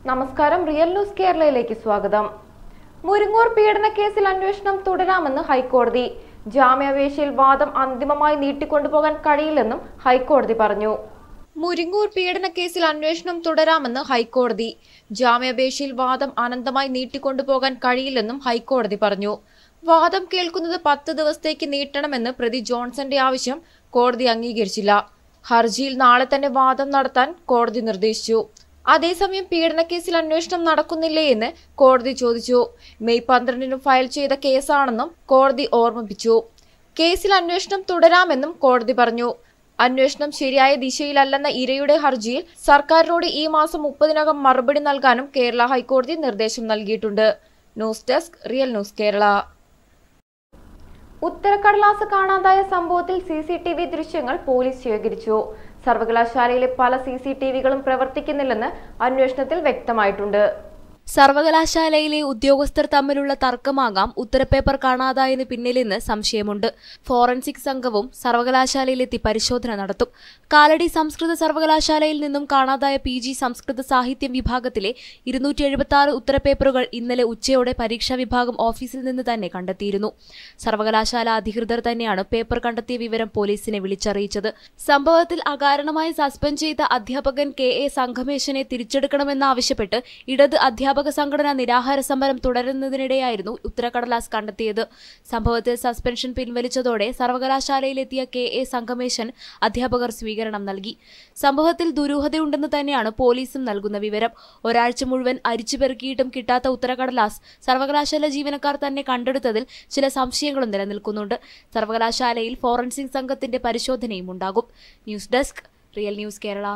നമസ്കാരം real news കേരളയിലേക്ക് സ്വാഗതം മുരിങ്ങൂർ പീഡന കേസിൽ അന്വേഷണം തുടരാമെന്ന് ഹൈക്കോടതി ജാമ്യാപേക്ഷയിൽ വാദം അന്തിമമായി നീട്ടിക്കൊണ്ടുപോകാൻ കഴിയില്ലെന്നും ഹൈക്കോടതി പറഞ്ഞു മുരിങ്ങൂർ പീഡന കേസിൽ അന്വേഷണം തുടരാമെന്ന് ഹൈക്കോടതി ജാമ്യാപേക്ഷയിൽ വാദം അനന്തമായി നീട്ടിക്കൊണ്ടുപോകാൻ കഴിയില്ലെന്നും ഹൈക്കോടതി പറഞ്ഞു വാദം കേൾക്കുന്നത് പത്ത് ദിവസത്തേക്ക് നീട്ടണമെന്ന് പ്രതി ജോൺസന്റെ ആവശ്യം കോടതി അംഗീകരിച്ചില്ല ഹർജിയിൽ നാളെ തന്നെ വാദം നടത്താൻ കോടതി നിർദ്ദേശിച്ചു അതേസമയം പീഡനക്കേസിൽ അന്വേഷണം നടക്കുന്നില്ലേ എന്ന് കോടതി ചോദിച്ചു മെയ് പന്ത്രണ്ടിന് ഫയൽ ചെയ്ത കേസാണെന്നും കോടതി ഓർമ്മിപ്പിച്ചു കേസിൽ അന്വേഷണം തുടരാമെന്നും കോടതി പറഞ്ഞു അന്വേഷണം ശരിയായ ദിശയിലല്ലെന്ന ഇരയുടെ ഹർജിയിൽ സർക്കാരിനോട് ഈ മാസം മുപ്പതിനകം മറുപടി നൽകാനും കേരള ഹൈക്കോടതി നിർദ്ദേശം നൽകിയിട്ടുണ്ട് news desk real news Kerala ഉത്തരക്കടലാസ് കാണാതായ സംഭവത്തിൽ സി സി ടി വി ദൃശ്യങ്ങൾ പോലീസ് ശേഖരിച്ചു സർവകലാശാലയിലെ പല സി സി ടി വികളും പ്രവർത്തിക്കുന്നില്ലെന്ന് അന്വേഷണത്തിൽ വ്യക്തമായിട്ടുണ്ട് സർവകലാശാലയിലെ ഉദ്യോഗസ്ഥർ തമ്മിലുള്ള തർക്കമാകാം ഉത്തരപേപ്പർ കാണാതായതിന് പിന്നിലെന്ന് സംശയമുണ്ട് ഫോറൻസിക് സംഘവും സർവകലാശാലയിലെത്തി പരിശോധന നടത്തും കാലടി സംസ്കൃത സർവകലാശാലയിൽ നിന്നും കാണാതായ പി ജി സംസ്കൃത സാഹിത്യം വിഭാഗത്തിലെ ഇരുന്നൂറ്റി എഴുപത്തി ആറ് ഉത്തരപേപ്പറുകൾ ഇന്നലെ ഉച്ചയോടെ പരീക്ഷാ വിഭാഗം ഓഫീസിൽ നിന്ന് തന്നെ കണ്ടെത്തിയിരുന്നു സർവകലാശാല അധികൃതർ തന്നെയാണ് പേപ്പർ കണ്ടെത്തിയ വിവരം പോലീസിനെ വിളിച്ചറിയിച്ചത് സംഭവത്തിൽ അകാരണമായി സസ്പെൻഡ് ചെയ്ത അധ്യാപകൻ കെ എ സംഘമേശനെ തിരിച്ചെടുക്കണമെന്നാവശ്യപ്പെട്ട് ഇടത് അധ്യാപക സംഘടന നിരാഹാര സമരം തുടരുന്നതിനിടെയായിരുന്നു ഉത്തരക്കടലാസ് കണ്ടെത്തിയത് സംഭവത്തിൽ സസ്പെൻഷൻ പിൻവലിച്ചതോടെ സർവകലാശാലയിലെത്തിയ കെ എ സംഘമേശൻ അധ്യാപകർ സ്വീകരണം നൽകി സംഭവത്തിൽ ദുരൂഹതയുണ്ടെന്ന് തന്നെയാണ് പോലീസും നൽകുന്ന വിവരം ഒരാഴ്ച മുഴുവൻ അരിച്ചുപെറുക്കിയിട്ടും കിട്ടാത്ത ഉത്തരക്കടലാസ് സർവകലാശാല ജീവനക്കാർ തന്നെ കണ്ടെടുത്തതിൽ ചില സംശയങ്ങളും നിലനിൽക്കുന്നുണ്ട് സർവകലാശാലയിൽ ഫോറൻസിക് സംഘത്തിന്റെ പരിശോധനയും ഉണ്ടാകും news desk real news Kerala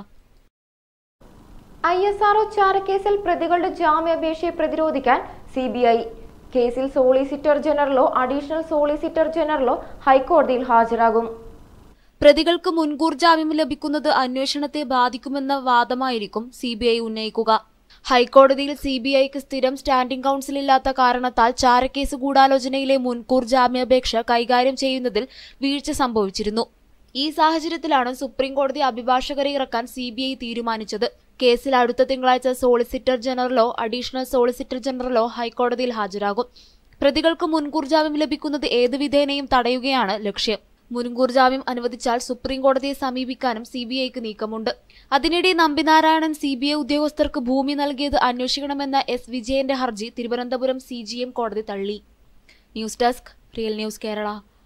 I S RO ചാരക്കേസിൽ പ്രതികളുടെ ജാമ്യാപേക്ഷയെ പ്രതിരോധിക്കാൻ സി ബി ഐ കേസിൽ സോളിസിറ്റർ ജനറലോ അഡീഷണൽ സോളിസിറ്റർ ജനറലോ ഹൈക്കോടതിയിൽ ഹാജരാകും പ്രതികൾക്ക് മുൻകൂർ ജാമ്യം ലഭിക്കുന്നത് അന്വേഷണത്തെ ബാധിക്കുമെന്ന വാദമായിരിക്കും സി ബി ഐ ഉന്നയിക്കുക ഹൈക്കോടതിയിൽ സി ബി ഐക്ക് സ്ഥിരം സ്റ്റാൻഡിംഗ് കൌൺസിൽ ഇല്ലാത്ത കാരണത്താൽ ചാരക്കേസ് ഗൂഢാലോചനയിലെ മുൻകൂർ ജാമ്യാപേക്ഷ കൈകാര്യം ചെയ്യുന്നതിൽ വീഴ്ച സംഭവിച്ചിരുന്നു ഈ സാഹചര്യത്തിലാണ് സുപ്രീം കോടതി അഭിഭാഷകരെ ഇറക്കാൻ സി ബി ഐ തീരുമാനിച്ചത് കേസിൽ അടുത്ത തിങ്കളാഴ്ച സോളിസിറ്റർ ജനറലോ അഡീഷണൽ സോളിസിറ്റർ ജനറലോ ഹൈക്കോടതിയിൽ ഹാജരാകും പ്രതികൾക്ക് മുൻകൂർ ജാമ്യം ലഭിക്കുന്നത് ഏത് വിധേനയും തടയുകയാണ് ലക്ഷ്യം മുൻകൂർ ജാമ്യം അനുവദിച്ചാൽ സുപ്രീം കോടതിയെ സമീപിക്കാനും സി ബി ഐക്ക് നീക്കമുണ്ട് അതിനിടെ നമ്പിനാരായണൻ സി ബി ഐ ഉദ്യോഗസ്ഥർക്ക് ഭൂമി നൽകിയത് അന്വേഷിക്കണമെന്ന എസ് വിജയന്റെ ഹർജി തിരുവനന്തപുരം സി ജി എം കോടതി തള്ളി news desk real news Kerala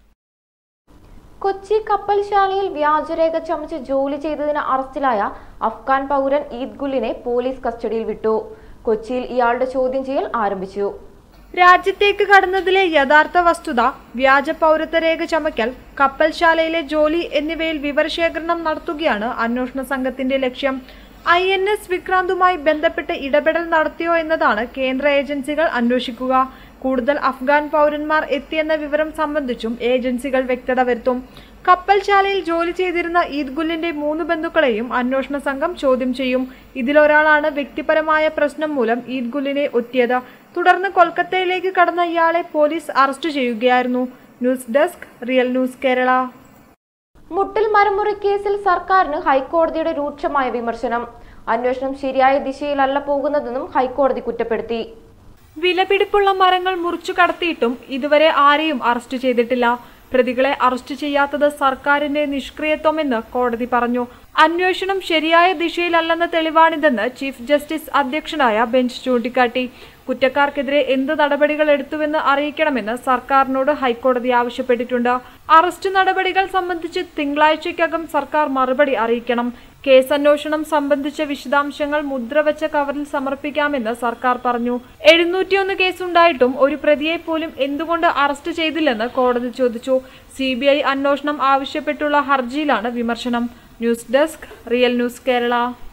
Kochi കപ്പൽശാലയിൽ വ്യാജരേഖ ചമച്ച് ജോലി ചെയ്തതിന് അറസ്റ്റിലായ അഫ്ഗാൻ പൗരൻ ഈദ് ഗുലിനെ പോലീസ് കസ്റ്റഡിയിൽ വിട്ടു കൊച്ചിയിൽ ഇയാളുടെ ചോദ്യം ചെയ്യൽ ആരംഭിച്ചു രാജ്യത്തേക്ക് കടന്നതിലെ യഥാർത്ഥ വസ്തുത വ്യാജ പൗരത്വ രേഖ ചമയ്ക്കൽ കപ്പൽശാലയിലെ ജോലി എന്നിവയിൽ വിവരശേഖരണം നടത്തുകയാണ് അന്വേഷണ സംഘത്തിന്റെ ലക്ഷ്യം ഐ എൻ എസ് വിക്രാന്തുമായി ബന്ധപ്പെട്ട് ഇടപെടൽ നടത്തിയോ എന്നതാണ് കേന്ദ്ര ഏജൻസികൾ അന്വേഷിക്കുക കൂടുതൽ അഫ്ഗാൻ പൗരന്മാർ എത്തിയെന്ന വിവരം സംബന്ധിച്ചും ഏജൻസികൾ വ്യക്തത വരുത്തും കപ്പൽശാലയിൽ ജോലി ചെയ്തിരുന്ന ഈദ് ഗുല്ലിന്റെ മൂന്ന് ബന്ധുക്കളെയും അന്വേഷണ സംഘം ചോദ്യം ചെയ്യും ഇതിലൊരാളാണ് വ്യക്തിപരമായ പ്രശ്നം മൂലം ഈദ് ഗുല്ലിനെ ഒറ്റിയത് തുടർന്ന് കൊൽക്കത്തയിലേക്ക് കടന്ന ഇയാളെ പോലീസ് അറസ്റ്റ് ചെയ്യുകയായിരുന്നു news desk real news Kerala Muttil മരമുറി കേസിൽ സർക്കാരിന് ഹൈക്കോടതിയുടെ രൂക്ഷമായ വിമർശനം അന്വേഷണം ശരിയായ ദിശയിലല്ല പോകുന്നതെന്നും ഹൈക്കോടതി കുറ്റപ്പെടുത്തി വിലപിടിപ്പുള്ള മരങ്ങൾ മുറിച്ചു കടത്തിയിട്ടും ഇതുവരെ ആരെയും അറസ്റ്റ് ചെയ്തിട്ടില്ല പ്രതികളെ അറസ്റ്റ് ചെയ്യാത്തത് സർക്കാരിന്റെ നിഷ്ക്രിയത്വമെന്ന് കോടതി പറഞ്ഞു അന്വേഷണം ശരിയായ ദിശയിലല്ലെന്ന തെളിവാണിതെന്ന് ചീഫ് ജസ്റ്റിസ് അധ്യക്ഷനായ ബെഞ്ച് ചൂണ്ടിക്കാട്ടി കുറ്റക്കാർക്കെതിരെ എന്ത് നടപടികൾ എടുത്തുവെന്ന് അറിയിക്കണമെന്ന് സർക്കാരിനോട് ഹൈക്കോടതി ആവശ്യപ്പെട്ടിട്ടുണ്ട് അറസ്റ്റ് നടപടികൾ സംബന്ധിച്ച് തിങ്കളാഴ്ചയ്ക്കകം സർക്കാർ മറുപടി അറിയിക്കണം കേസ് അന്വേഷണം സംബന്ധിച്ച വിശദാംശങ്ങൾ മുദ്രവച്ച കവറിൽ സമർപ്പിക്കാമെന്ന് സർക്കാർ പറഞ്ഞു എഴുന്നൂറ്റിയൊന്ന് കേസുണ്ടായിട്ടും ഒരു പ്രതിയെ പോലും എന്തുകൊണ്ട് അറസ്റ്റ് ചെയ്തില്ലെന്ന് കോടതി ചോദിച്ചു സി ബി ഐ അന്വേഷണം ആവശ്യപ്പെട്ടുള്ള ഹർജിയിലാണ് വിമർശനം news desk real news Kerala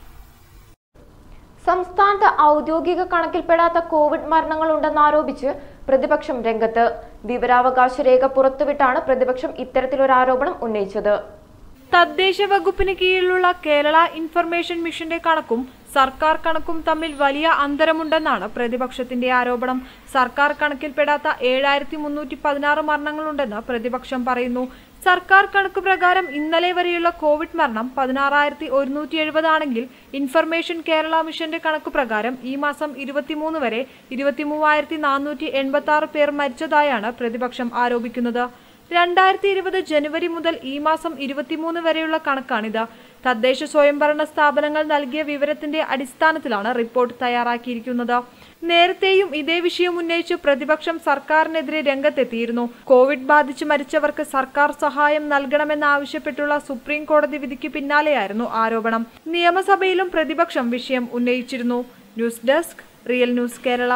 സംസ്ഥാനത്ത് ഔദ്യോഗിക കണക്കിൽപ്പെടാത്ത കോവിഡ് മരണങ്ങൾ ഉണ്ടെന്നാരോപിച്ച് പ്രതിപക്ഷം രംഗത്ത് വിവരാവകാശ രേഖ പുറത്തുവിട്ടാണ് പ്രതിപക്ഷം ഇത്തരത്തിലൊരു ആരോപണം ഉന്നയിച്ചത് തദ്ദേശ വകുപ്പിന് കീഴിലുള്ള കേരള ഇൻഫർമേഷൻ മിഷന്റെ കണക്കും സർക്കാർ കണക്കും തമ്മിൽ വലിയ അന്തരമുണ്ടെന്നാണ് പ്രതിപക്ഷത്തിന്റെ ആരോപണം സർക്കാർ കണക്കിൽപ്പെടാത്ത ഏഴായിരത്തി മുന്നൂറ്റി പതിനാറ് മരണങ്ങളുണ്ടെന്ന് പ്രതിപക്ഷം പറയുന്നു സർക്കാർ കണക്ക് പ്രകാരം ഇന്നലെ വരെയുള്ള കോവിഡ് മരണം പതിനാറായിരത്തി ഒരുന്നൂറ്റി എഴുപതാണെങ്കിൽ ഇൻഫർമേഷൻ കേരള മിഷന്റെ കണക്ക് പ്രകാരം ഈ മാസം ഇരുപത്തിമൂന്ന് വരെ ഇരുപത്തിമൂവായിരത്തി നാനൂറ്റി എൺപത്തി ആറ് പേർ മരിച്ചതായാണ് പ്രതിപക്ഷം ആരോപിക്കുന്നത് രണ്ടായിരത്തി ഇരുപത് ജനുവരി മുതൽ ഈ മാസം ഇരുപത്തിമൂന്ന് വരെയുള്ള കണക്കാണിത് തദ്ദേശ സ്വയംഭരണ സ്ഥാപനങ്ങൾ നൽകിയ വിവരത്തിന്റെ അടിസ്ഥാനത്തിലാണ് റിപ്പോർട്ട് തയ്യാറാക്കിയിരിക്കുന്നത് നേരത്തെയും ഇതേ വിഷയം ഉന്നയിച്ച് പ്രതിപക്ഷം സർക്കാരിനെതിരെ രംഗത്തെത്തിയിരുന്നു കോവിഡ് ബാധിച്ച് മരിച്ചവർക്ക് സർക്കാർ സഹായം നൽകണമെന്നാവശ്യപ്പെട്ടുള്ള സുപ്രീം കോടതി വിധിക്ക് പിന്നാലെയായിരുന്നു ആരോപണം നിയമസഭയിലും പ്രതിപക്ഷം വിഷയം ഉന്നയിച്ചിരുന്നു news desk real news Kerala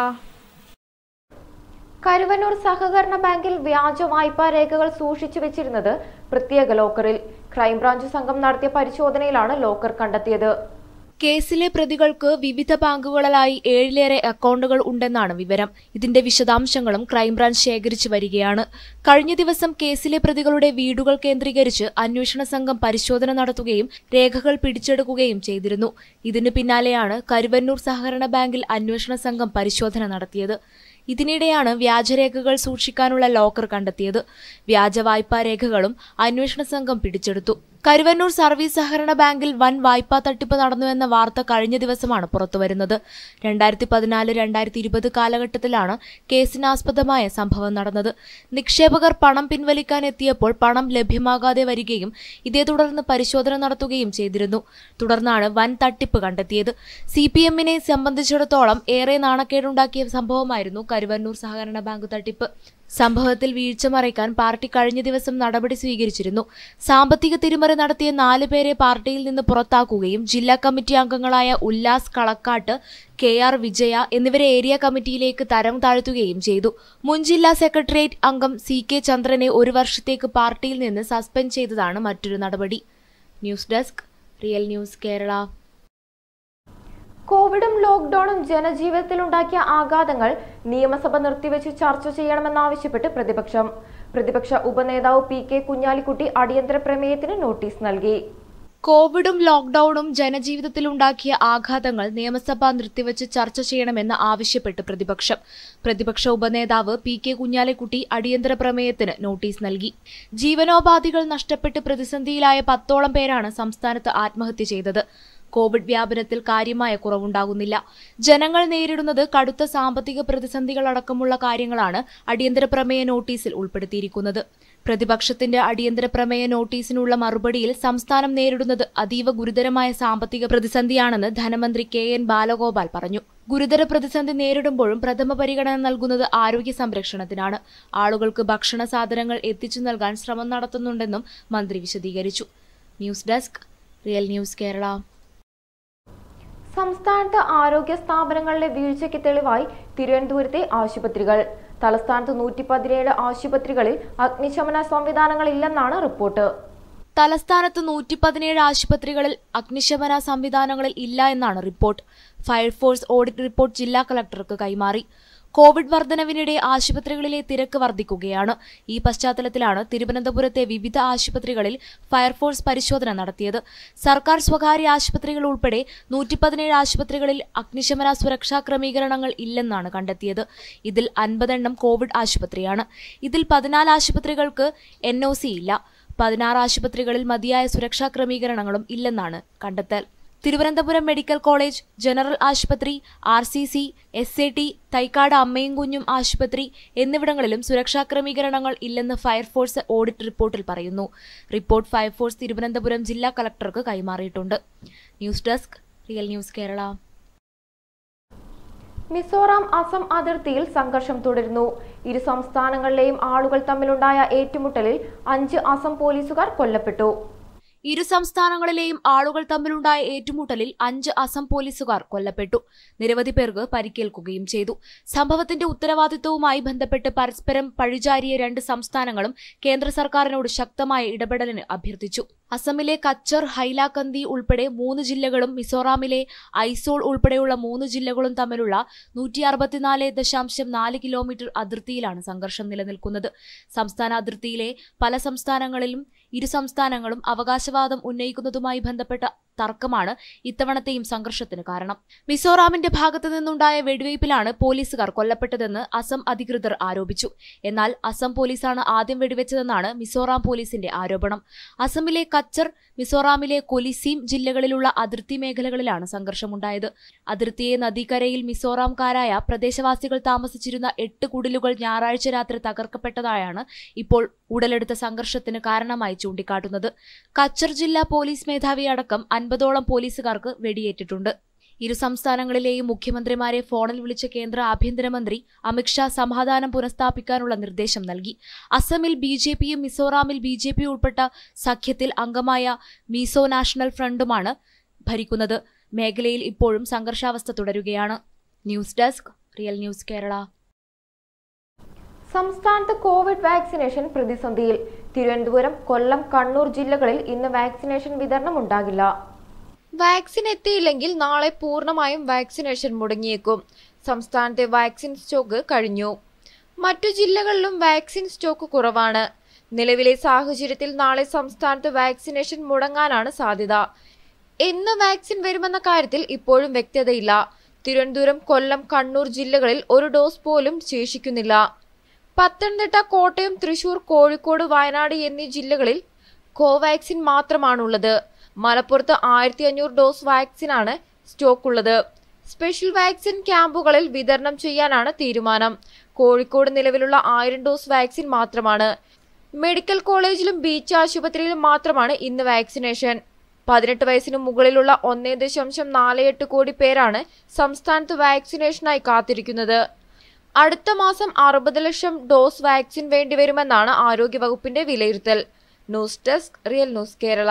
Karuvannur സഹകരണ ബാങ്കിൽ വ്യാജ വായ്പാ രേഖകൾ സൂക്ഷിച്ചു വെച്ചിരുന്നത് പ്രത്യേക ലോക്കറിൽ ക്രൈംബ്രാഞ്ച് സംഘം നടത്തിയ പരിശോധനയിലാണ് ലോക്കർ കണ്ടെത്തിയത് കേസിലെ പ്രതികൾക്ക് വിവിധ ബാങ്കുകളിലായി ഏഴിലേറെ അക്കൗണ്ടുകൾ ഉണ്ടെന്നാണ് വിവരം ഇതിന്റെ വിശദാംശങ്ങളും ക്രൈംബ്രാഞ്ച് ശേഖരിച്ചു വരികയാണ് കഴിഞ്ഞ ദിവസം കേസിലെ പ്രതികളുടെ വീടുകൾ കേന്ദ്രീകരിച്ച് അന്വേഷണ സംഘം പരിശോധന നടത്തുകയും രേഖകൾ പിടിച്ചെടുക്കുകയും ചെയ്തിരുന്നു ഇതിനു പിന്നാലെയാണ് കരുവന്നൂർ സഹകരണ ബാങ്കിൽ അന്വേഷണ സംഘം പരിശോധന നടത്തിയത് ഇതിനിടെയാണ് വ്യാജരേഖകൾ സൂക്ഷിക്കാനുള്ള ലോക്കർ കണ്ടെത്തിയത് വ്യാജ വായ്പാ രേഖകളും അന്വേഷണ സംഘം പിടിച്ചെടുത്തു കരുവന്നൂർ സർവീസ് സഹകരണ ബാങ്കിൽ വൻ വായ്പാ തട്ടിപ്പ് നടന്നുവെന്ന വാർത്ത കഴിഞ്ഞ ദിവസമാണ് പുറത്തുവരുന്നത് രണ്ടായിരത്തി പതിനാല് രണ്ടായിരത്തി ഇരുപത് കാലഘട്ടത്തിലാണ് കേസിനാസ്പദമായ സംഭവം നടന്നത് നിക്ഷേപകർ പണം പിൻവലിക്കാൻ എത്തിയപ്പോൾ പണം ലഭ്യമാകാതെ വരികയും ഇതേ തുടർന്ന് പരിശോധന നടത്തുകയും ചെയ്തിരുന്നു തുടർന്നാണ് വൻ തട്ടിപ്പ് കണ്ടെത്തിയത് സി പി എമ്മിനെ സംബന്ധിച്ചിടത്തോളം ഏറെ നാണക്കേടുണ്ടാക്കിയ സംഭവമായിരുന്നു കരുവന്നൂർ സഹകരണ ബാങ്ക് തട്ടിപ്പ് സംഭവത്തിൽ വീഴ്ച മറയ്ക്കാൻ പാർട്ടി കഴിഞ്ഞ ദിവസം നടപടി സ്വീകരിച്ചിരുന്നു സാമ്പത്തിക തിരിമറി നടത്തിയ നാല് പേരെ പാർട്ടിയിൽ നിന്ന് പുറത്താക്കുകയും ജില്ലാ കമ്മിറ്റി അംഗങ്ങളായ ഉല്ലാസ് കളക്കാട്ട് കെ ആർ വിജയ എന്നിവരെ ഏരിയ കമ്മിറ്റിയിലേക്ക് തരം താഴ്ത്തുകയും ചെയ്തു മുൻ ജില്ലാ സെക്രട്ടേറിയറ്റ് അംഗം സി കെ ചന്ദ്രനെ ഒരു വർഷത്തേക്ക് പാർട്ടിയിൽ നിന്ന് സസ്പെൻഡ് ചെയ്തതാണ് മറ്റൊരു നടപടി news desk real news Kerala കോവിഡും ലോക്ക്ഡൌണും ജനജീവിതത്തിലുണ്ടാക്കിയ ആഘാതങ്ങൾ നിയമസഭ നിർത്തിവെച്ച് ചർച്ച ചെയ്യണമെന്നാവശ്യപ്പെട്ട് പ്രതിപക്ഷം പ്രതിപക്ഷ ഉപനേതാവ് പി കെ കുഞ്ഞാലിക്കുട്ടി അടിയന്തര പ്രമേയത്തിന് നോട്ടീസ് നൽകി കോവിഡും ലോക്ഡൌണും ജനജീവിതത്തിലുണ്ടാക്കിയ ആഘാതങ്ങൾ നിയമസഭ നിർത്തിവച്ച് ചർച്ച ചെയ്യണമെന്ന് ആവശ്യപ്പെട്ട് പ്രതിപക്ഷം പ്രതിപക്ഷ ഉപനേതാവ് പി കെ കുഞ്ഞാലിക്കുട്ടി അടിയന്തര പ്രമേയത്തിന് നോട്ടീസ് നൽകി ജീവനോപാധികൾ നഷ്ടപ്പെട്ട് പ്രതിസന്ധിയിലായ പത്തോളം പേരാണ് സംസ്ഥാനത്ത് ആത്മഹത്യ ചെയ്തത് കോവിഡ് വ്യാപനത്തിൽ കാര്യമായ കുറവുണ്ടാകുന്നില്ല ജനങ്ങൾ നേരിടുന്നത് കടുത്ത സാമ്പത്തിക പ്രതിസന്ധികളടക്കമുള്ള കാര്യങ്ങളാണ് അടിയന്തര പ്രമേയ നോട്ടീസിൽ ഉൾപ്പെടുത്തിയിരിക്കുന്നത് പ്രതിപക്ഷത്തിന്റെ അടിയന്തര പ്രമേയ നോട്ടീസിനുള്ള മറുപടിയിൽ സംസ്ഥാനം നേരിടുന്നത് അതീവ ഗുരുതരമായ സാമ്പത്തിക പ്രതിസന്ധിയാണെന്ന് ധനമന്ത്രി കെ എൻ ബാലഗോപാൽ പറഞ്ഞു ഗുരുതര പ്രതിസന്ധി നേരിടുമ്പോഴും പ്രഥമ പരിഗണന നൽകുന്നത് ആരോഗ്യ സംരക്ഷണത്തിനാണ് ആളുകൾക്ക് ഭക്ഷണ സാധനങ്ങൾ എത്തിച്ചു നൽകാൻ ശ്രമം നടത്തുന്നുണ്ടെന്നും മന്ത്രി വിശദീകരിച്ചു news desk real news Kerala സംസ്ഥാനത്ത് ആരോഗ്യ സ്ഥാപനങ്ങളിലെ വീഴ്ചയ്ക്ക് തെളിവായി തിരുവനന്തപുരത്തെ ആശുപത്രികൾ തലസ്ഥാനത്ത് നൂറ്റി പതിനേഴ് ആശുപത്രികളിൽ അഗ്നിശമന സംവിധാനങ്ങളില്ലെന്നാണ് റിപ്പോർട്ട് തലസ്ഥാനത്ത് നൂറ്റി പതിനേഴ് ആശുപത്രികളിൽ അഗ്നിശമന സംവിധാനങ്ങളിൽ ഇല്ല എന്നാണ് റിപ്പോർട്ട് ഫയർഫോഴ്സ് ഓഡിറ്റ് റിപ്പോർട്ട് ജില്ലാ കളക്ടർക്ക് കൈമാറി കോവിഡ് വർധനവിനിടെ ആശുപത്രികളിലെ തിരക്ക് വർദ്ധിക്കുകയാണ് ഈ പശ്ചാത്തലത്തിലാണ് തിരുവനന്തപുരത്തെ വിവിധ ആശുപത്രികളിൽ ഫയർഫോഴ്സ് പരിശോധന നടത്തിയത് സർക്കാർ സ്വകാര്യ ആശുപത്രികൾ ഉൾപ്പെടെ നൂറ്റി പതിനേഴ് ആശുപത്രികളിൽ അഗ്നിശമന സുരക്ഷാ ക്രമീകരണങ്ങൾ ഇല്ലെന്നാണ് കണ്ടെത്തിയത് ഇതിൽ അൻപതെണ്ണം കോവിഡ് ആശുപത്രിയാണ് ഇതിൽ പതിനാല് ആശുപത്രികൾക്ക് എൻ ഇല്ല പതിനാറ് ആശുപത്രികളിൽ മതിയായ സുരക്ഷാ ക്രമീകരണങ്ങളും ഇല്ലെന്നാണ് കണ്ടെത്തൽ തിരുവനന്തപുരം മെഡിക്കൽ കോളേജ് ജനറൽ ആശുപത്രി R C C S A T Thycaud അമ്മയും കുഞ്ഞും ആശുപത്രി എന്നിവിടങ്ങളിലും സുരക്ഷാ ക്രമീകരണങ്ങൾ ഇല്ലെന്ന് ഫയർഫോഴ്സ് ഓഡിറ്റ് റിപ്പോർട്ടിൽ പറയുന്നു റിപ്പോർട്ട് ഫയർഫോഴ്സ് തിരുവനന്തപുരം ജില്ലാ കളക്ടർക്ക് കൈമാറിയിട്ടുണ്ട് news desk real news Kerala Mizoram Assam അതിർത്തിയിൽ സംഘർഷം തുടരുന്നു ഇരു സംസ്ഥാനങ്ങളിലെയും ആളുകൾ തമ്മിലുണ്ടായ ഏറ്റുമുട്ടലിൽ അഞ്ച് അസം പോലീസുകാർ കൊല്ലപ്പെട്ടു ഇരു സംസ്ഥാനങ്ങളിലെയും ആളുകൾ തമ്മിലുണ്ടായ ഏറ്റുമുട്ടലിൽ അഞ്ച് അസം പോലീസുകാർ കൊല്ലപ്പെട്ടു നിരവധി പേർക്ക് പരിക്കേൽക്കുകയും ചെയ്തു സംഭവത്തിന്റെ ഉത്തരവാദിത്വവുമായി ബന്ധപ്പെട്ട് പരസ്പരം പഴിചാരിയ രണ്ട് സംസ്ഥാനങ്ങളും കേന്ദ്ര സർക്കാരിനോട് ശക്തമായ ഇടപെടലിന് അഭ്യർത്ഥിച്ചു അസമിലെ കച്ചർ ഹൈലാകന്തി ഉൾപ്പെടെ മൂന്ന് ജില്ലകളും മിസോറാമിലെ ഐസോൾ ഉൾപ്പെടെയുള്ള മൂന്ന് ജില്ലകളും തമ്മിലുള്ള നൂറ്റി അറുപത്തിനാല് ദശാംശം നാല് കിലോമീറ്റർ അതിർത്തിയിലാണ് സംഘർഷം നിലനിൽക്കുന്നത് സംസ്ഥാന അതിർത്തിയിലെ പല സംസ്ഥാനങ്ങളിലും ഇരു സംസ്ഥാനങ്ങളും അവകാശവാദം ഉന്നയിക്കുന്നതുമായി ബന്ധപ്പെട്ട തർക്കമാണ് ഇത്തവണത്തെയും സംഘർഷത്തിന് കാരണം മിസോറാമിന്റെ ഭാഗത്തു നിന്നുണ്ടായ വെടിവയ്പിലാണ് പോലീസുകാർ കൊല്ലപ്പെട്ടതെന്ന് അസം അധികൃതർ ആരോപിച്ചു എന്നാൽ അസം പോലീസാണ് ആദ്യം വെടിവെച്ചതെന്നാണ് മിസോറാം പോലീസിന്റെ ആരോപണം അസമിലെ കച്ചർ മിസോറാമിലെ കൊലിസീം ജില്ലകളിലുള്ള അതിർത്തി മേഖലകളിലാണ് സംഘർഷമുണ്ടായത് അതിർത്തിയെ നദീക്കരയിൽ മിസോറാംകാരായ പ്രദേശവാസികൾ താമസിച്ചിരുന്ന എട്ട് കുടിലുകൾ ഞായറാഴ്ച രാത്രി തകർക്കപ്പെട്ടതായാണ് ഇപ്പോൾ ഉടലെടുത്ത സംഘർഷത്തിന് കാരണമായി ചൂണ്ടിക്കാട്ടുന്നത് കച്ചർ ജില്ലാ പോലീസ് മേധാവി അടക്കം അൻപതോളം പോലീസുകാർക്ക് വെടിയേറ്റിട്ടുണ്ട് ഇരു സംസ്ഥാനങ്ങളിലെയും മുഖ്യമന്ത്രിമാരെ ഫോണിൽ വിളിച്ച കേന്ദ്ര ആഭ്യന്തരമന്ത്രി അമിത്ഷാ സമാധാനം പുനഃസ്ഥാപിക്കാനുള്ള നിർദ്ദേശം നൽകി അസമിൽ ബി ജെ പിയും മിസോറാമിൽ ബി ജെ പി ഉൾപ്പെട്ട സഖ്യത്തിൽ അംഗമായ മീസോ നാഷണൽ ഫ്രണ്ടുമാണ് ഭരിക്കുന്നത് മേഖലയിൽ ഇപ്പോഴും സംഘർഷാവസ്ഥ തുടരുകയാണ് news desk real news Kerala സംസ്ഥാനത്ത് കോവിഡ് വാക്സിനേഷൻ പ്രതിസന്ധിയിൽ തിരുവനന്തപുരം കൊല്ലം കണ്ണൂർ ജില്ലകളിൽ ഇന്ന് വാക്സിനേഷൻ വിതരണം ഉണ്ടാകില്ല വാക്സിൻ എത്തിയില്ലെങ്കിൽ നാളെ പൂർണ്ണമായും വാക്സിനേഷൻ മുടങ്ങിയേക്കും സംസ്ഥാനത്തെ വാക്സിൻ സ്റ്റോക്ക് കഴിഞ്ഞു മറ്റു ജില്ലകളിലും വാക്സിൻ സ്റ്റോക്ക് കുറവാണ് നിലവിലെ സാഹചര്യത്തിൽ നാളെ സംസ്ഥാനത്ത് വാക്സിനേഷൻ മുടങ്ങാനാണ് സാധ്യത എന്ന് വാക്സിൻ വരുമെന്ന കാര്യത്തിൽ ഇപ്പോഴും വ്യക്തതയില്ല തിരുവനന്തപുരം കൊല്ലം കണ്ണൂർ ജില്ലകളിൽ ഒരു ഡോസ് പോലും ശേഷിക്കുന്നില്ല പത്തനംതിട്ട കോട്ടയം തൃശൂർ കോഴിക്കോട് വയനാട് എന്നീ ജില്ലകളിൽ കോവാക്സിൻ മാത്രമാണുള്ളത് മലപ്പുറത്ത് ആയിരത്തി അഞ്ഞൂറ് ഡോസ് വാക്സിനാണ് സ്റ്റോക്കുള്ളത് സ്പെഷ്യൽ വാക്സിൻ ക്യാമ്പുകളിൽ വിതരണം ചെയ്യാനാണ് തീരുമാനം കോഴിക്കോട് നിലവിലുള്ള ആയിരം ഡോസ് വാക്സിൻ മാത്രമാണ് മെഡിക്കൽ കോളേജിലും ബീച്ച് ആശുപത്രിയിലും മാത്രമാണ് ഇന്ന് വാക്സിനേഷൻ പതിനെട്ട് വയസ്സിന് മുകളിലുള്ള ഒന്നേ ദശാംശം നാല് എട്ട് കോടി പേരാണ് സംസ്ഥാനത്ത് വാക്സിനേഷനായി കാത്തിരിക്കുന്നത് അടുത്ത മാസം അറുപത് ലക്ഷം ഡോസ് വാക്സിൻ വേണ്ടിവരുമെന്നാണ് ആരോഗ്യവകുപ്പിന്റെ വിലയിരുത്തൽ news desk real news Kerala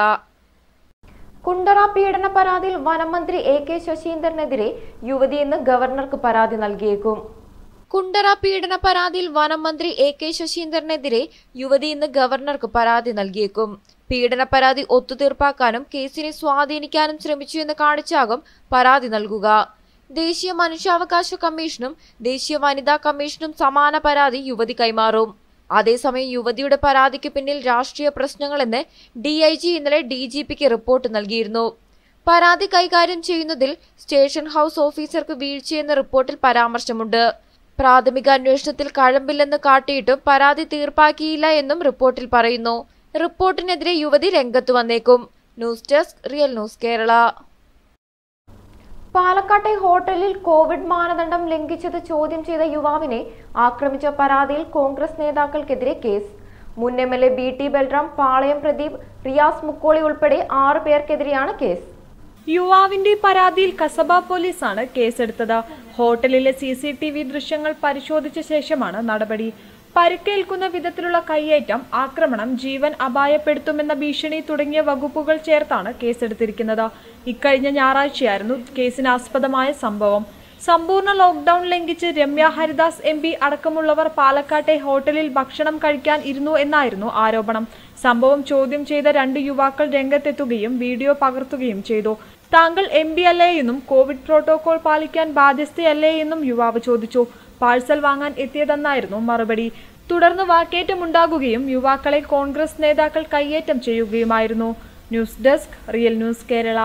Kundara പീഡന പരാതിയിൽ വനമന്ത്രി എ കെ ശശീന്ദ്രനെതിരെ യുവതി ഇന്ന് ഗവർണർക്ക് പരാതി നൽകിയേക്കും കുണ്ടറ പീഡന പരാതിയിൽ വനം മന്ത്രി എ കെ ശശീന്ദ്രനെതിരെ യുവതി ഇന്ന് ഗവർണർക്ക് പരാതി നൽകിയേക്കും പീഡന പരാതി ഒത്തുതീർപ്പാക്കാനും കേസിനെ സ്വാധീനിക്കാനും ശ്രമിച്ചു എന്ന് കാണിച്ചാകും പരാതി നൽകുക ദേശീയ മനുഷ്യാവകാശ കമ്മീഷനും ദേശീയ വനിതാ കമ്മീഷനും സമാന പരാതി യുവതി കൈമാറും അതേസമയം യുവതിയുടെ പരാതിക്ക് പിന്നിൽ രാഷ്ട്രീയ പ്രശ്നങ്ങളെന്ന് ഡി ഐ ജി ഇന്നലെ ഡി ജി പിക്ക് റിപ്പോർട്ട് നൽകിയിരുന്നു പരാതി കൈകാര്യം ചെയ്യുന്നതിൽ സ്റ്റേഷൻ ഹൌസ് ഓഫീസർക്ക് വീഴ്ചയെന്ന റിപ്പോർട്ടിൽ പരാമർശമുണ്ട് പ്രാഥമിക അന്വേഷണത്തിൽ കഴമ്പില്ലെന്ന് കാട്ടിയിട്ടും പരാതി തീർപ്പാക്കിയില്ല എന്നും റിപ്പോർട്ടിൽ പറയുന്നു റിപ്പോർട്ടിനെതിരെ യുവതി രംഗത്ത് വന്നേക്കും news desk real news Kerala പാലക്കാട്ടെ ഹോട്ടലിൽ കോവിഡ് മാനദണ്ഡം ലംഘിച്ചത് ചോദ്യം ചെയ്ത യുവാവിനെ ആക്രമിച്ച പരാതിയിൽ കോൺഗ്രസ് നേതാക്കൾക്കെതിരെ കേസ് മുൻ M L A B T Balram Palayam Pradeep Riyas Mukkoli ഉൾപ്പെടെ ആറ് പേർക്കെതിരെയാണ് കേസ് യുവാവിന്റെ പരാതിയിൽ കസബ പോലീസാണ് കേസെടുത്തത് ഹോട്ടലിലെ സി സി ടി വി ദൃശ്യങ്ങൾ പരിശോധിച്ച ശേഷമാണ് നടപടി പരിക്കേൽക്കുന്ന വിധത്തിലുള്ള കയ്യേറ്റം ആക്രമണം ജീവൻ അപായപ്പെടുത്തുമെന്ന ഭീഷണി തുടങ്ങിയ വകുപ്പുകൾ ചേർത്താണ് കേസെടുത്തിരിക്കുന്നത് ഇക്കഴിഞ്ഞ ഞായറാഴ്ചയായിരുന്നു കേസിനാസ്പദമായ സംഭവം സമ്പൂർണ്ണ ലോക്ക്ഡൌൺ ലംഘിച്ച് രമ്യ ഹരിദാസ് എം പി അടക്കമുള്ളവർ പാലക്കാട്ടെ ഹോട്ടലിൽ ഭക്ഷണം കഴിക്കാൻ ഇരുന്നു എന്നായിരുന്നു ആരോപണം സംഭവം ചോദ്യം ചെയ്ത രണ്ട് യുവാക്കൾ രംഗത്തെത്തുകയും വീഡിയോ പകർത്തുകയും ചെയ്തു താങ്കൾ എം പി അല്ലേ എന്നും കോവിഡ് പ്രോട്ടോകോൾ പാലിക്കാൻ ബാധ്യസ്ഥയല്ലേ എന്നും യുവാവ് ചോദിച്ചു പാഴ്സൽ വാങ്ങാൻ എത്തിയതെന്നായിരുന്നു മറുപടി തുടർന്ന് വാക്കേറ്റമുണ്ടാകുകയും യുവാക്കളെ കോൺഗ്രസ് നേതാക്കൾ കയ്യേറ്റം ചെയ്യുകയുമായിരുന്നു news desk real news Kerala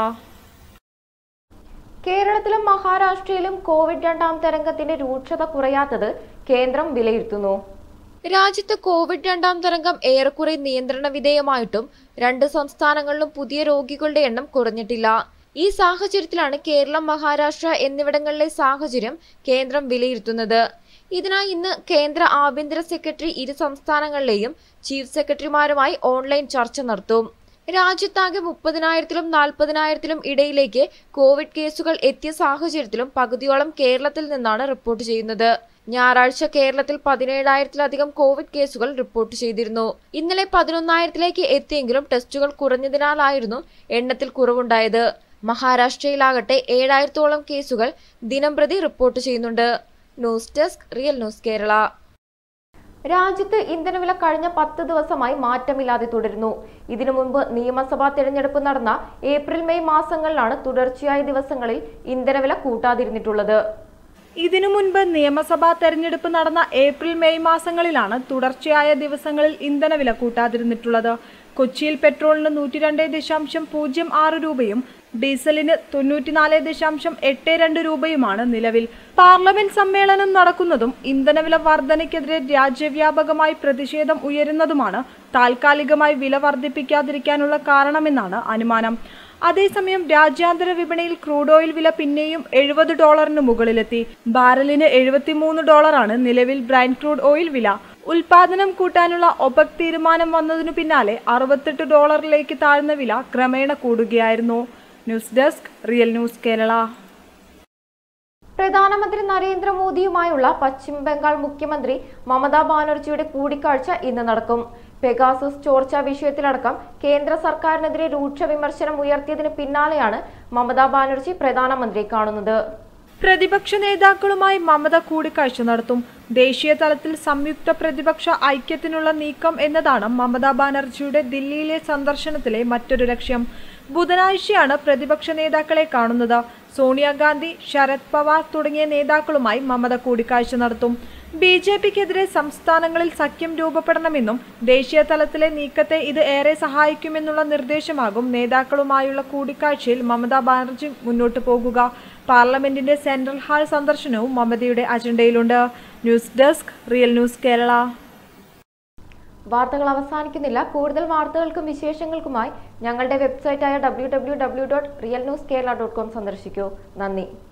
കേരളത്തിലും മഹാരാഷ്ട്രയിലും കോവിഡ് രണ്ടാം തരംഗത്തിന്റെ രൂക്ഷത കുറയാത്തത് കേന്ദ്രം വിലയിരുത്തുന്നു രാജ്യത്ത് കോവിഡ് രണ്ടാം തരംഗം ഏറെക്കുറെ നിയന്ത്രണ വിധേയമായിട്ടും രണ്ട് സംസ്ഥാനങ്ങളിലും പുതിയ രോഗികളുടെ എണ്ണം കുറഞ്ഞിട്ടില്ല ഈ സാഹചര്യത്തിലാണ് കേരളം മഹാരാഷ്ട്ര എന്നിവിടങ്ങളിലെ സാഹചര്യം കേന്ദ്രം വിലയിരുത്തുന്നത് ഇതിനായി ഇന്ന് കേന്ദ്ര ആഭ്യന്തര സെക്രട്ടറി ഇരു സംസ്ഥാനങ്ങളിലെയും ചീഫ് സെക്രട്ടറിമാരുമായി ഓൺലൈൻ ചർച്ച നടത്തും രാജ്യത്താകെ മുപ്പതിനായിരത്തിലും നാൽപ്പതിനായിരത്തിലും ഇടയിലേക്ക് കോവിഡ് കേസുകൾ എത്തിയ സാഹചര്യത്തിലും പകുതിയോളം കേരളത്തിൽ നിന്നാണ് റിപ്പോർട്ട് ചെയ്യുന്നത് ഞായറാഴ്ച കേരളത്തിൽ പതിനേഴായിരത്തിലധികം കോവിഡ് കേസുകൾ റിപ്പോർട്ട് ചെയ്തിരുന്നു ഇന്നലെ പതിനൊന്നായിരത്തിലേക്ക് എത്തിയെങ്കിലും ടെസ്റ്റുകൾ കുറഞ്ഞതിനാലായിരുന്നു എണ്ണത്തിൽ കുറവുണ്ടായത് മഹാരാഷ്ട്രയിലാകട്ടെ ഏഴായിരത്തോളം കേസുകൾ ദിനംപ്രതി റിപ്പോർട്ട് ചെയ്യുന്നുണ്ട് news desk real news Kerala രാജ്യത്ത് ഇന്ധനവില കഴിഞ്ഞ പത്ത് ദിവസമായി മാറ്റമില്ലാതെ തുടരുന്നു ഇതിനു മുൻപ് നിയമസഭാ തെരഞ്ഞെടുപ്പ് നടന്ന ഏപ്രിൽ മെയ് മാസങ്ങളിലാണ് തുടർച്ചയായ ദിവസങ്ങളിൽ ഇന്ധനവില കൂട്ടാതിരുന്നിട്ടുള്ളത് ഇതിനു മുൻപ് നിയമസഭാ തെരഞ്ഞെടുപ്പ് നടന്ന ഏപ്രിൽ മെയ് മാസങ്ങളിലാണ് തുടർച്ചയായ ദിവസങ്ങളിൽ ഇന്ധനവില കൂട്ടാതിരുന്നിട്ടുള്ളത് കൊച്ചിയിൽ പെട്രോളിന് നൂറ്റി രണ്ട് ദശാംശം പൂജ്യം ആറ് രൂപയും ഡീസലിന് തൊണ്ണൂറ്റിനാല് ദശാംശം എട്ട് രണ്ട് രൂപയുമാണ് നിലവിൽ പാർലമെന്റ് സമ്മേളനം നടക്കുന്നതും ഇന്ധനവില വർധനയ്ക്കെതിരെ രാജ്യവ്യാപകമായി പ്രതിഷേധം ഉയരുന്നതുമാണ് താൽക്കാലികമായി വില വർദ്ധിപ്പിക്കാതിരിക്കാനുള്ള കാരണമെന്നാണ് അനുമാനം അതേസമയം രാജ്യാന്തര വിപണിയിൽ ക്രൂഡ് ഓയിൽ വില പിന്നെയും എഴുപത് ഡോളറിന് മുകളിലെത്തി ബാരലിന് എഴുപത്തിമൂന്ന് ഡോളറാണ് നിലവിൽ ബ്രൈൻ ക്രൂഡ് ഓയിൽ വില ഉൽപാദനം കൂട്ടാനുള്ള ഒപക് തീരുമാനം വന്നതിനു പിന്നാലെ അറുപത്തെട്ട് ഡോളറിലേക്ക് താഴ്ന്ന വില ക്രമേണ കൂടുകയായിരുന്നു news desk real news Kerala പ്രധാനമന്ത്രി നരേന്ദ്രമോദിയുമായുള്ള പശ്ചിമ ബംഗാൾ മുഖ്യമന്ത്രി മമതാ ബാനർജിയുടെ കൂടിക്കാഴ്ച ഇന്ന് നടക്കും പെഗാസസ് ചോർച്ച വിഷയത്തിലടക്കം കേന്ദ്ര സർക്കാരിനെതിരെ രൂക്ഷ വിമർശനം ഉയർത്തിയതിന് പിന്നാലെയാണ് മമതാ ബാനർജി പ്രധാനമന്ത്രിയെ കാണുന്നത് പ്രതിപക്ഷ നേതാക്കളുമായി മമത കൂടിക്കാഴ്ച നടത്തും ദേശീയ തലത്തിൽ സംയുക്ത പ്രതിപക്ഷ ഐക്യത്തിനുള്ള നീക്കം എന്നതാണ് മമതാ ബാനർജിയുടെ ദില്ലിയിലെ സന്ദർശനത്തിലെ മറ്റൊരു ലക്ഷ്യം ബുധനാഴ്ചയാണ് പ്രതിപക്ഷ നേതാക്കളെ കാണുന്നത് സോണിയാഗാന്ധി ശരത് പവാർ തുടങ്ങിയ നേതാക്കളുമായി മമത കൂടിക്കാഴ്ച നടത്തും ബി ജെ പിക്കെതിരെ സംസ്ഥാനങ്ങളിൽ സഖ്യം രൂപപ്പെടണമെന്നും ദേശീയ തലത്തിലെ നീക്കത്തെ ഇത് ഏറെ സഹായിക്കുമെന്നുള്ള നിർദ്ദേശമാകും നേതാക്കളുമായുള്ള കൂടിക്കാഴ്ചയിൽ മമതാ ബാനർജി മുന്നോട്ട് പോകുക പാർലമെന്റിന്റെ സെൻട്രൽ ഹാൾ സന്ദർശനവും മമതയുടെ അജണ്ടയിലുണ്ട് news desk real news Kerala വാർത്തകൾ അവസാനിക്കുന്നില്ല കൂടുതൽ വാർത്തകൾക്കും വിശേഷങ്ങൾക്കുമായി ഞങ്ങളുടെ വെബ്സൈറ്റായ W W W dot real news Kerala dot com സന്ദർശിക്കൂ നന്ദി